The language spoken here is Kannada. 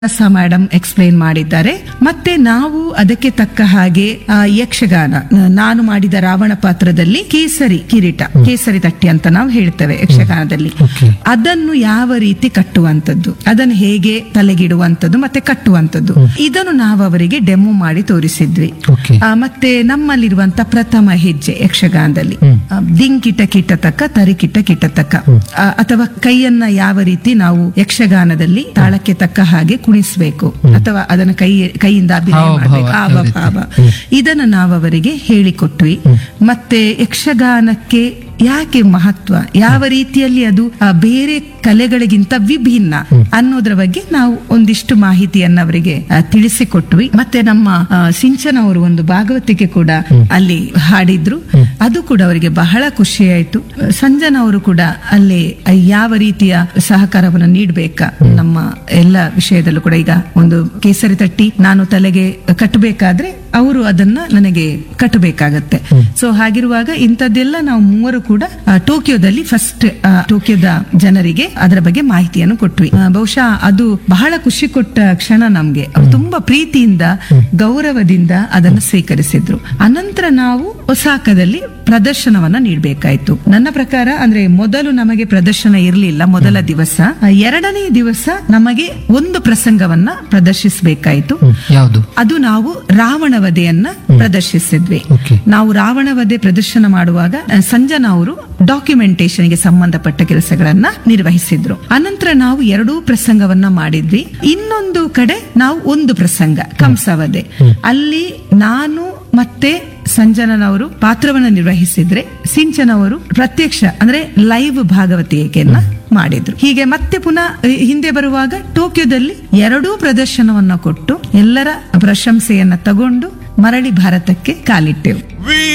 ಸ ಮೇಡಮ್ ಎಕ್ಸ್ಪ್ಲೈನ್ ಮಾಡಿದ್ದಾರೆ ಮತ್ತೆ ನಾವು ಅದಕ್ಕೆ ತಕ್ಕ ಹಾಗೆ ಆ, ಯಕ್ಷಗಾನ ನ- ನಾನು ಮಾಡಿದ ರಾವಣ ಪಾತ್ರದಲ್ಲಿ ಕೇಸರಿ ಕಿರೀಟ ಕೇಸರಿ ತಟ್ಟಿ ಅಂತ ನಾವು ಹೇಳ್ತೇವೆ ಯಕ್ಷಗಾನದಲ್ಲಿ Okay. ಅದನ್ನು ಯಾವ ರೀತಿ ಕಟ್ಟುವಂತದ್ದು ಅದನ್ನು ಹೇಗೆ ತಲೆಗಿಡುವಂತದ್ದು ಮತ್ತೆ ಕಟ್ಟುವಂತದ್ದು ಇದನ್ನು ನಾವು ಅವರಿಗೆ ಡೆಮೋ ಮಾಡಿ ತೋರಿಸಿದ್ವಿ Okay. ಆ, ಮತ್ತೆ ನಮ್ಮಲ್ಲಿರುವಂತ ಪ್ರಥಮ ಹೆಜ್ಜೆ ಯಕ್ಷಗಾನದಲ್ಲಿ ಆ, ದಿಂಕಿಟ ಕಿಟ್ಟತಕ್ಕ ತರಿಕಿಟ ಕಿಟ್ಟತಕ್ಕ ಆ, ಅಥವಾ ಕೈಯನ್ನ ಯಾವ ರೀತಿ ನಾವು ಯಕ್ಷಗಾನದಲ್ಲಿ ತಾಳಕ್ಕೆ ತಕ್ಕ ಹಾಗೆ ಕುಣಿಸ್ಬೇಕು ಅಥವಾ ಅದನ್ನ ಕೈ ಕೈಯಿಂದ ಅಭಿನಯ ಹಾವ, ಮಾಡ್ಬೇಕು ಭಾವ, ಹಾವ, ಯಾವ ರೀತಿ? ಭಾವ. ಇದನ್ನು ನಾವು ಅವರಿಗೆ ಹೇಳಿಕೊಟ್ವಿ ಮತ್ತೆ ಯಕ್ಷಗಾನಕ್ಕೆ ಯಾಕೆ ಮಹತ್ವ ಯಾವ ರೀತಿಯಲ್ಲಿ ಅದು ಆ, ಬೇರೆ ಕಲೆಗಳಿಗಿಂತ ವಿಭಿನ್ನ ಅನ್ನೋದ್ರ ಬಗ್ಗೆ ನಾವು ಒಂದಿಷ್ಟು ಮಾಹಿತಿಯನ್ನ ಅವರಿಗೆ ಆ, ತಿಳಿಸಿಕೊಟ್ವಿ ಮತ್ತೆ ನಮ್ಮ ಆ, ಸಿಂಚನ ಅವರು ಒಂದು ಭಾಗವತಿಕೆ ಕೂಡ ಅಲ್ಲಿ ಹಾಡಿದ್ರು ಅದು ಕೂಡ ಅವರಿಗೆ ಬಹಳ ಖುಷಿ ಆಯ್ತು ಸಂಜನ ಅವರು ಕೂಡ ಅಲ್ಲಿ ಆ, ಯಾವ ರೀತಿಯ ಸಹಕಾರವನ್ನು ನೀಡಬೇಕಾ ನಮ್ಮ ಎಲ್ಲ ವಿಷಯದಲ್ಲೂ ಕೂಡ ಈಗ ಒಂದು ಕೇಸರಿ ತಟ್ಟಿ ನಾನು ತಲೆಗೆ ಕಟ್ಟಬೇಕಾದ್ರೆ ಅವರು ಅದನ್ನ ನನಗೆ ಕಟ್ಟಬೇಕಾಗತ್ತೆ ಸೊ ಹಾಗಿರುವಾಗ ಇಂಥದ್ದೆಲ್ಲ ನಾವು ಮೂವರು ಕೂಡ ಆ, ಟೋಕಿಯೋದಲ್ಲಿ ಫಸ್ಟ್ ಟೋಕಿಯೋದ ಜನರಿಗೆ ಅದರ ಬಗ್ಗೆ ಮಾಹಿತಿಯನ್ನು ಕೊಟ್ವಿ ಆ, ಬಹುಶಃ ಅದು ಬಹಳ ಖುಷಿ ಕೊಟ್ಟ ಕ್ಷಣ ನಮ್ಗೆ ಅವ್ರು ತುಂಬಾ ಪ್ರೀತಿಯಿಂದ ಗೌರವದಿಂದ ಅದನ್ನು ಸ್ವೀಕರಿಸಿದ್ರು ಅನಂತರ ನಾವು ಒಸಾಕದಲ್ಲಿ ಪ್ರದರ್ಶನವನ್ನ ನೀಡಬೇಕಾಯ್ತು ನನ್ನ ಪ್ರಕಾರ ಅಂದ್ರೆ ಮೊದಲು ನಮಗೆ ಪ್ರದರ್ಶನ ಇರಲಿಲ್ಲ ಮೊದಲ ದಿವಸ ಆ, ಎರಡನೇ ದಿವಸ ನಮಗೆ ಒಂದು ಪ್ರಸಂಗವನ್ನ ಪ್ರದರ್ಶಿಸಬೇಕಾಯ್ತು ಯಾವುದು ಅದು ನಾವು ರಾವಣ ವಧೆಯನ್ನ ಪ್ರದರ್ಶಿಸಿದ್ವಿ Okay. ನಾವು ರಾವಣ ವಧೆ ಪ್ರದರ್ಶನ ಮಾಡುವಾಗ ಆ, ಸಂಜನಾ ಅವರು ಡಾಕ್ಯುಮೆಂಟೇಶನ್ ಗೆ ಸಂಬಂಧಪಟ್ಟ ಕೆಲಸಗಳನ್ನ ನಿರ್ವಹಿಸಿದ್ರು ಅನಂತರ ನಾವು ಎರಡೂ ಪ್ರಸಂಗವನ್ನ ಮಾಡಿದ್ವಿ ಇನ್ನೊಂದು ಕಡೆ ನಾವು ಒಂದು ಪ್ರಸಂಗ ಕಂಸವಧೆ ಅಲ್ಲಿ ನಾನು ಮತ್ತೆ ಸಂಜನನವರು ಪಾತ್ರವನ್ನ ನಿರ್ವಹಿಸಿದ್ರೆ ಸಿಂಚನವರು ಪ್ರತ್ಯಕ್ಷ ಅಂದ್ರೆ ಲೈವ್ ಭಾಗವತಿಕೆಯನ್ನ ಮಾಡಿದ್ರು ಹೀಗೆ ಮತ್ತೆ ಪುನಃ ಅಹ್, ಹಿಂದೆ ಬರುವಾಗ ಟೋಕಿಯೋದಲ್ಲಿ ಎರಡೂ ಪ್ರದರ್ಶನವನ್ನ ಕೊಟ್ಟು ಎಲ್ಲರ ಪ್ರಶಂಸೆಯನ್ನ ತಗೊಂಡು ಮರಳಿ ಭಾರತಕ್ಕೆ ಕಾಲಿಟ್ಟೆವು We